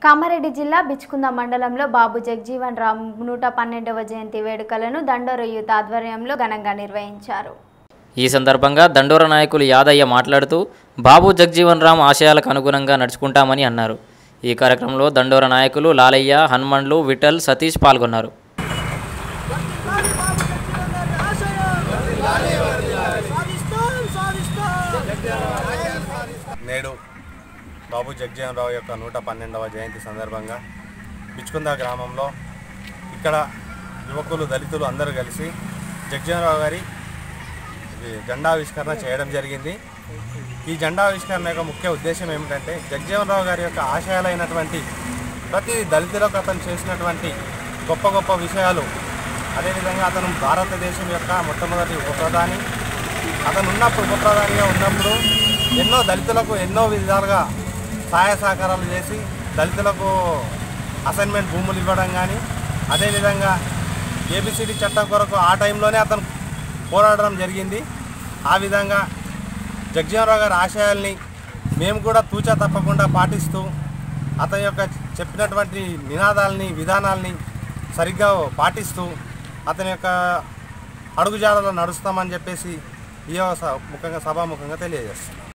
కామారెడ్డి జిల్లా బిచ్కుంద మండలంలో బాబు జగ్జీవన్ రామ్ నూట పన్నెండవ జయంతి వేడుకలను దండోర యూత్ ఆధ్వర్యంలో ఘనంగా నిర్వహించారు ఈ సందర్భంగా దండోర నాయకులు యాదయ్య మాట్లాడుతూ బాబు జగ్జీవన్ రామ్ ఆశయాలకు అనుగుణంగా నడుచుకుంటామని అన్నారు ఈ కార్యక్రమంలో దండోర నాయకులు లాలయ్య హనుమండ్లు విఠల్ సతీష్ పాల్గొన్నారు నేడు బాబు జగ్జీవనరావు యొక్క నూట పన్నెండవ జయంతి సందర్భంగా పిచ్చుకుంద గ్రామంలో ఇక్కడ యువకులు దళితులు అందరూ కలిసి జగ్జీవనరావు గారి ఇది జెండావిష్కరణ చేయడం జరిగింది ఈ జెండావిష్కరణ యొక్క ముఖ్య ఉద్దేశం ఏమిటంటే జగ్జీవనరావు గారి యొక్క ఆశయాలైనటువంటి ప్రతి దళితులకు అతను చేసినటువంటి గొప్ప గొప్ప విషయాలు అదేవిధంగా అతను భారతదేశం యొక్క మొట్టమొదటి ఉప ప్రధాని అతను ఉన్నప్పుడు ఉప ప్రధానిగా ఉన్నప్పుడు ఎన్నో దళితులకు ఎన్నో విధాలుగా సహాయ సహకారాలు చేసి దళితులకు అసైన్మెంట్ భూములు ఇవ్వడం కానీ అదేవిధంగా ఏబిసిడి చట్టం కొరకు ఆ టైంలోనే అతను పోరాడడం జరిగింది ఆ విధంగా జగ్జీవనరావు గారి ఆశయాల్ని మేము కూడా తూచా తప్పకుండా పాటిస్తూ అతని యొక్క చెప్పినటువంటి నినాదాలని విధానాల్ని సరిగ్గా పాటిస్తూ అతని యొక్క అడుగుజాడలో నడుస్తామని చెప్పేసి ఈ స- ముఖంగా సభాముఖంగా తెలియజేస్తున్నాం